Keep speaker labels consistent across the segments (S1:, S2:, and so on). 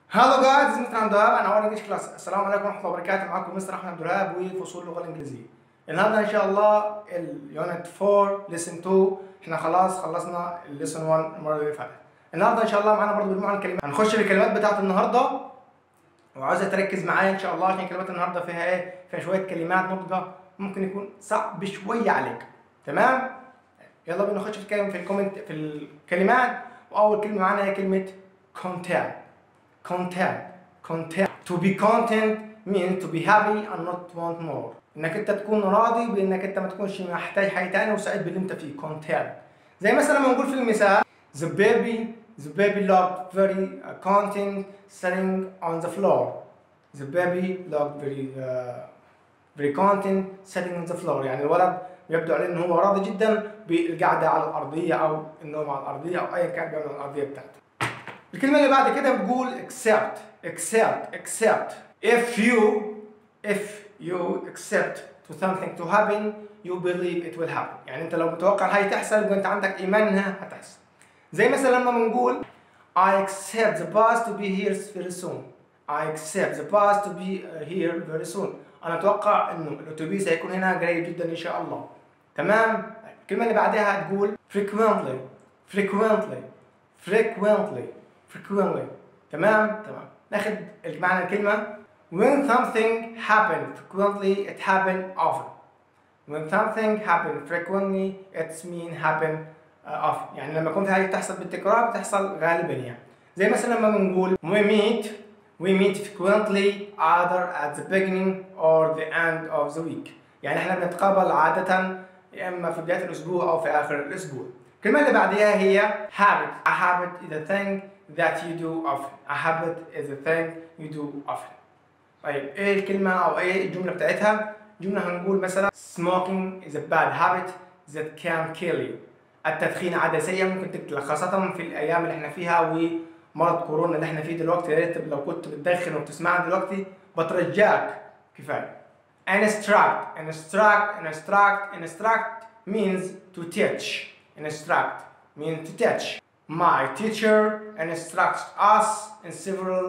S1: Hello guys, this is Mr. عبد الوهاب انا اول انجلش كلاس السلام عليكم ورحمه الله وبركاته معكم مستر احمد عبد الوهاب وفصول اللغه الانجليزيه النهارده ان شاء الله اليونت 4 ليسن 2 احنا خلاص خلصنا الليسن 1 المره اللي فاتت النهارده ان شاء الله معانا برضه مجموعه الكلمات هنخش في الكلمات بتاعت النهارده وعاوزة تركز معايا ان شاء الله عشان كلمات النهارده فيها ايه فيها شويه كلمات نطقه ممكن يكون صعب شويه عليك تمام يلا بينا نخش في الكلام في الكومنت في الكلمات واول كلمه معانا هي كلمه content content content to be content means to be happy and not want more انك انت تكون راضي بانك انت ما تكونش محتاج حاجه تاني وسعيد باللي انت فيه content زي مثلا لما نقول في المثال the baby the baby looked very uh, content sitting on the floor the baby looked very uh, very content sitting on the floor يعني الولد يبدو عليه ان هو راضي جدا بالقعده على الارضيه او النوم على الارضيه او ايا كان بيعمل على الارضيه بتاعته الكلمة اللي بعد كده بتقول accept accept accept if you if you accept to something to happen you believe it will happen يعني انت لو متوقع حاجة تحصل يبقى انت عندك ايمان انها هتحصل زي مثلا لما بنقول I accept the bus to be here very soon I accept the bus to be here very soon انا اتوقع انه الاتوبيس هيكون هنا قريب جدا ان شاء الله تمام الكلمة اللي بعدها هتقول frequently frequently frequently frequently تمام تمام ناخد معنى الكلمة when something happen frequently it happen often when something happen frequently it's mean happen uh, often يعني لما يكون في حاجة تحصل بالتكرار بتحصل غالبا يعني زي مثلا لما بنقول we meet we meet frequently either at the beginning or the end of the week يعني احنا بنتقابل عادة يا اما في بداية الاسبوع او في اخر الاسبوع الكلمة اللي بعدها هي habit a habit is a thing that you do often a habit is a thing you do often طيب ايه الكلمة او ايه الجملة بتاعتها جملة هنقول مثلا smoking is a bad habit that can kill you التدخين عادة سيئة ممكن تقتلك خاصة في الأيام اللي احنا فيها ومرض كورونا اللي احنا فيه دلوقتي يا ريت لو كنت بتدخن وبتسمعني دلوقتي بترجاك كفاية instruct instruct instruct instruct means to teach instruct means to teach my teacher instructs us in several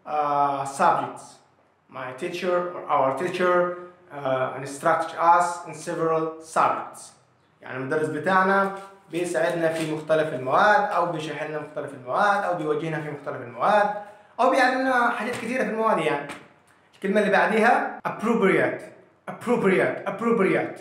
S1: uh, subjects my teacher or our teacher uh, instructs us in several subjects يعني المدرس بتاعنا بيساعدنا في مختلف المواد او بيشرح لنا مختلف المواد او بيوجهنا في مختلف المواد او بيعلمنا حاجات كثيره في المواد يعني الكلمه اللي بعديها appropriate appropriate appropriate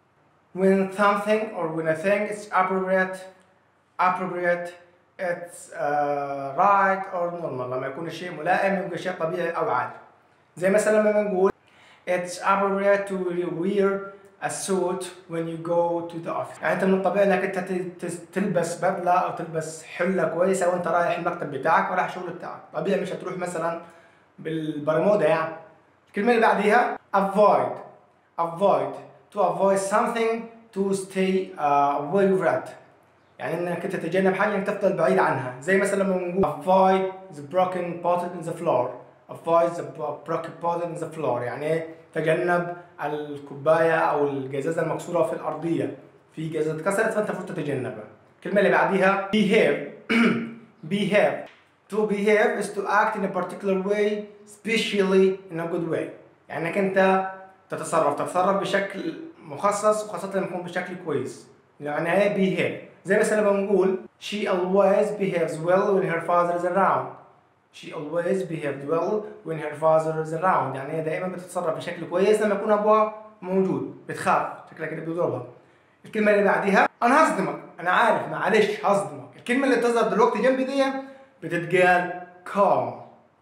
S1: when something or when a thing is appropriate appropriate it's uh, right or normal لما يكون الشيء ملائم يبقى شيء طبيعي او عادي زي مثلا لما بنقول it's appropriate to wear a suit when you go to the office يعني انت من الطبيعي انك انت تلبس بدله او تلبس حله كويسه وانت رايح المكتب بتاعك ورايح الشغل بتاعك طبيعي مش هتروح مثلا بالبرمودا يعني الكلمه اللي بعديها avoid avoid to avoid something to stay uh, away from it يعني انك انت تتجنب حاجه انك تفضل بعيد عنها زي مثلا لما نقول avoid the broken pot in the floor avoid the broken pot in the floor يعني تجنب الكوبايه او الجزازه المكسوره في الارضيه في جزازه اتكسرت فانت المفروض تتجنبها الكلمه اللي بعديها behave behave to behave is to act in a particular way especially in a good way يعني انك انت تتصرف تتصرف بشكل مخصص وخاصه لما يكون بشكل كويس يعني هي behave زي مثلا لما نقول she always behaves well when her father is around she always behaved well when her father is around يعني هي دائما بتتصرف بشكل كويس لما يكون ابوها موجود بتخاف شكلها كده بيضربها الكلمه اللي بعديها انا هصدمك انا عارف معلش هصدمك الكلمه اللي بتظهر دلوقتي جنبي دي بتتقال calm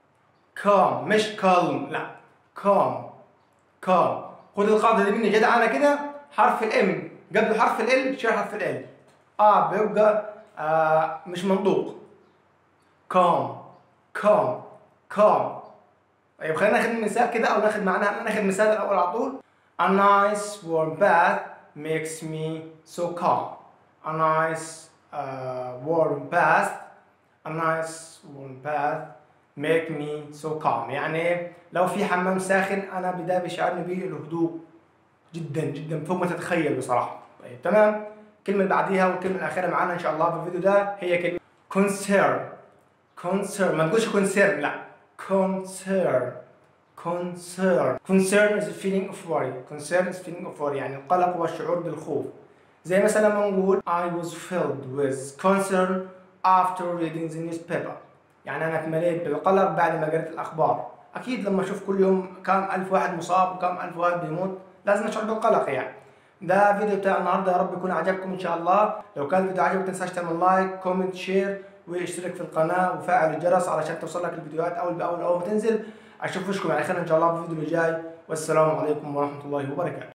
S1: calm مش calm لا calm calm خد القاعده دي مني جدع انا كده حرف الام قبل حرف ال شيل حرف ال اه بيبقى آه مش منطوق calm calm calm طيب خلينا ناخد مثال كده او ناخد معناها ناخد مثال الاول على طول a nice warm bath makes me so calm a nice uh, warm bath a nice warm bath make me so calm يعني لو في حمام ساخن انا بدا بيشعرني بالهدوء جدا جدا فوق ما تتخيل بصراحه طيب تمام الكلمه اللي بعديها والكلمه الاخيره معانا ان شاء الله في الفيديو ده هي كلمه concern concern ما تقولش concern لا concern concern concern is a feeling of worry concern is feeling of worry يعني القلق والشعور بالخوف زي مثلا ما نقول I was filled with concern after reading the newspaper يعني أنا اتمليت بالقلق بعد ما قرأت الأخبار أكيد لما أشوف كل يوم كم ألف واحد مصاب وكم ألف واحد بيموت لازم أشعر بالقلق يعني ده فيديو بتاع النهارده يا رب يكون عجبكم ان شاء الله لو كان الفيديو عجبك تنساش تعمل لايك كومنت شير واشترك في القناه وفعل الجرس علشان توصلك الفيديوهات اول باول اول ما تنزل اشوف وشكم على خير ان شاء الله في الفيديو اللي جاي والسلام عليكم ورحمه الله وبركاته